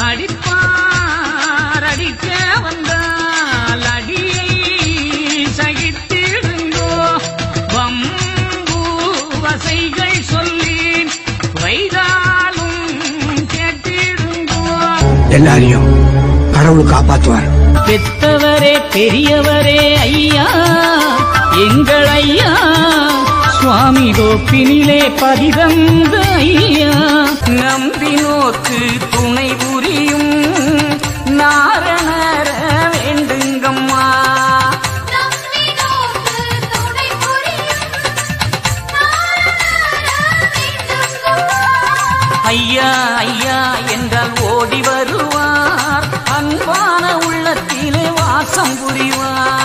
அடிப்பார் அடிக்க வந்தால் அடியை சகித்திடுங்கோ வம்பு வசைகள் சொல்லி வைதாலும் கேட்டிடுங்கோ எல்லாரையும் கடவுள் காப்பாத்துவார் பெத்தவரே பெரியவரே ஐயா எங்கள் ஐயா சுவாமி கோப்பினிலே பதிதந்த ஐயா நம்பினோக்கு துணை புரியும் நாரணர வேண்டுங்கம்மா நம்பினோக்கு துணை புரியும் நாரணர வேண்டுங்கம்மா. ஐயா ஐயா என்றால் ஓடி வருவார் அன்பான உள்ளத்திலே வாசம் புரிவார்